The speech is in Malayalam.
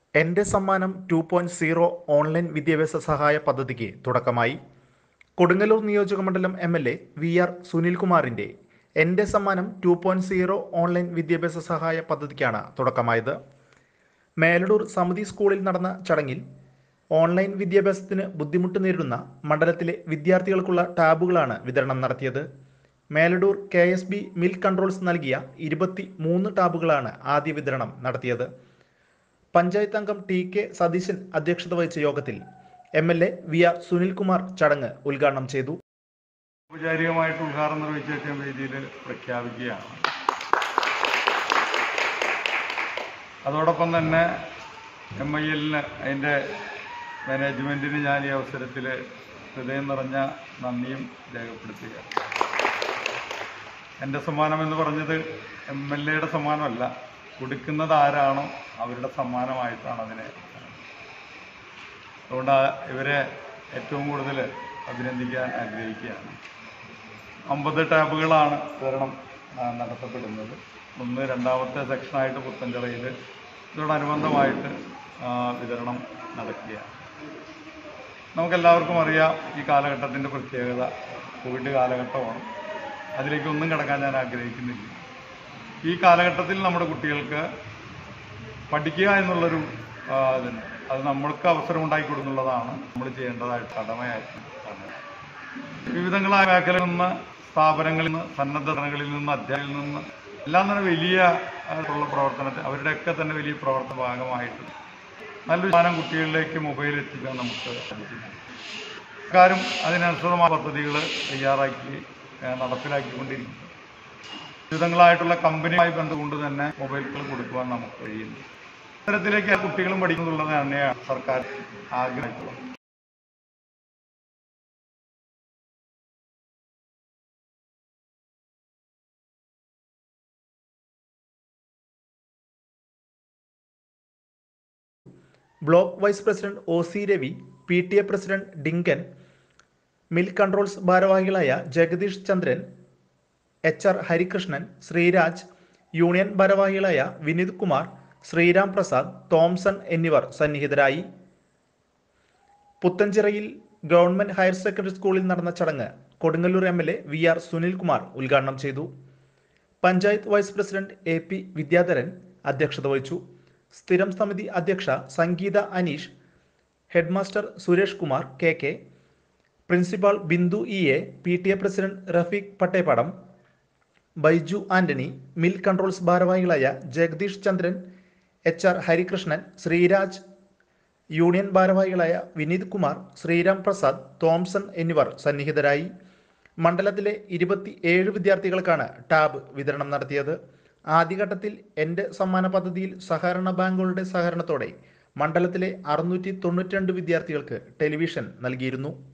എൻ്റെ സമ്മാനം ടു പോയിൻറ്റ് സീറോ ഓൺലൈൻ വിദ്യാഭ്യാസ സഹായ പദ്ധതിക്ക് തുടക്കമായി കൊടുങ്ങല്ലൂർ നിയോജകമണ്ഡലം M L A V R സുനിൽകുമാറിൻ്റെ എൻ്റെ സമ്മാനം ടു പോയിൻറ്റ് സീറോ ഓൺലൈൻ വിദ്യാഭ്യാസ സഹായ പദ്ധതിക്കാണ് തുടക്കമായത് മേലടൂർ സമിതി സ്കൂളിൽ നടന്ന ചടങ്ങിൽ ഓൺലൈൻ വിദ്യാഭ്യാസത്തിന് ബുദ്ധിമുട്ട് നേരിടുന്ന മണ്ഡലത്തിലെ വിദ്യാർത്ഥികൾക്കുള്ള ടാബുകളാണ് വിതരണം നടത്തിയത് Meladoor K S B milk controls നൽകിയ ഇരുപത്തി മൂന്ന് ടാബുകളാണ് ആദ്യ വിതരണം നടത്തിയത് പഞ്ചായത്ത് അംഗം ടി കെ സതീശൻ അധ്യക്ഷത വഹിച്ച യോഗത്തിൽ M L A V R Sunilkumar ചടങ്ങ് ഉദ്ഘാടനം ചെയ്തു ഔപചാരികമായിട്ട് ഉദ്ഘാടനം നിർവഹിച്ച വേദിയിൽ പ്രഖ്യാപിക്കുകയാണ് അതോടൊപ്പം തന്നെ എം ഐ എല്ലിന് അതിൻ്റെ മാനേജ്മെൻറ്റിന് ഞാൻ ഈ അവസരത്തിൽ ഹൃദയം നിറഞ്ഞ നന്ദിയും രേഖപ്പെടുത്തുക എൻ്റെ സമ്മാനം എന്ന് പറഞ്ഞത് എം എൽ എയുടെ സമ്മാനമല്ല കൊടുക്കുന്നത് ആരാണോ അവരുടെ സമ്മാനമായിട്ടാണ് അതിനെ അതുകൊണ്ട് ആ- ഇവരെ ഏറ്റവും കൂടുതൽ അഭിനന്ദിക്കാൻ ആഗ്രഹിക്കുകയാണ് അമ്പത് ടാബുകളാണ് വിതരണം ആ, നടത്തപ്പെടുന്നത് ഒന്ന് രണ്ടാമത്തെ സെക്ഷനായിട്ട് പുത്തഞ്ചിറയിൽ ഇതിനോടനുബന്ധമായിട്ട് ആ, വിതരണം നടക്കുകയാണ് നമുക്കെല്ലാവർക്കും അറിയാം ഈ കാലഘട്ടത്തിൻ്റെ പ്രത്യേകത കോവിഡ് കാലഘട്ടമാണ് അതിലേക്കൊന്നും കിടക്കാൻ ഞാൻ ആഗ്രഹിക്കുന്നില്ല ഈ കാലഘട്ടത്തിൽ നമ്മുടെ കുട്ടികൾക്ക് പഠിക്കുക എന്നുള്ളൊരു ആ, ഇതുണ്ട് അത് നമ്മൾക്ക് അവസരം ഉണ്ടാക്കി കൊടുക്കുന്നുള്ളതാണ് നമ്മൾ ചെയ്യേണ്ടതായിട്ട് കടമയായിട്ട് കാണുന്നത് വിവിധങ്ങളായ മേഖലകളിൽ നിന്ന് സ്ഥാപനങ്ങളിൽ നിന്ന് സന്നദ്ധ സംഘടനകളിൽ നിന്ന് അധ്യാപകരിൽ നിന്ന് എല്ലാം തന്നെ വലിയ ആയിട്ടുള്ള പ്രവർത്തനത്തിൽ അവരുടെയൊക്കെ തന്നെ വലിയ പ്രവർത്തന ഭാഗമായിട്ട് നല്ലൊരു ശതമാനം കുട്ടികളിലേക്ക് മൊബൈൽ എത്തിക്കാൻ നമുക്ക് സാധിച്ചിട്ടുണ്ട് സർക്കാരും അതിനനുസൃതമായ പദ്ധതികൾ തയ്യാറാക്കി ഏഹ്, നടപ്പിലാക്കിക്കൊണ്ടിരിക്കുന്നു വിവിധങ്ങളായിട്ടുള്ള കമ്പനിയുമായി ബന്ധമുകൊണ്ട് തന്നെ മൊബൈലുകൾ കൊടുക്കുവാൻ നമുക്ക് കഴിയുന്നു ഇത്തരത്തിലേക്ക് ആ കുട്ടികളും പഠിക്കുന്നുള്ളത് തന്നെയാണ് സർക്കാർ ആഗ്രഹിക്കുന്നത് block vice president O C Ravi P T A president ഡിങ്കൻ മിൽക്ക് കൺട്രോൾസ് ഭാരവാഹികളായ Jagadish Chandran H R Harikrishnan Sreeraj union ഭാരവാഹികളായ വിനീത് കുമാർ ശ്രീരാം പ്രസാദ് തോംസൺ എന്നിവർ സന്നിഹിതരായി പുത്തഞ്ചിറയിൽ ഗവൺമെന്റ് ഹയർ സെക്കൻഡറി സ്കൂളിൽ നടന്ന ചടങ്ങ് Kodungallur M L A V R Sunilkumar ഉദ്ഘാടനം ചെയ്തു panchayat vice president A P Vidyadharan അധ്യക്ഷത വഹിച്ചു സ്ഥിരം സമിതി അധ്യക്ഷ Sangeetha Aneesh headmaster Suresh Kumar K K principal Bindu E A P T A president Rafeeq Pattepadam Baiju Antony mill controls ഭാരവാഹികളായ Jagadish Chandran H R Harikrishnan Sreeraj union ഭാരവാഹികളായ വിനീത് കുമാർ ശ്രീരാം പ്രസാദ് തോംസൺ എന്നിവർ സന്നിഹിതരായി മണ്ഡലത്തിലെ ഇരുപത്തി ഏഴ് വിദ്യാർത്ഥികൾക്കാണ് ടാബ് വിതരണം നടത്തിയത് ആദ്യഘട്ടത്തിൽ എൻ്റെ സമ്മാന പദ്ധതിയിൽ സഹകരണ ബാങ്കുകളുടെ സഹകരണത്തോടെ മണ്ഡലത്തിലെ അറുന്നൂറ്റി തൊണ്ണൂറ്റി രണ്ട് വിദ്യാർത്ഥികൾക്ക് ടെലിവിഷൻ നൽകിയിരുന്നു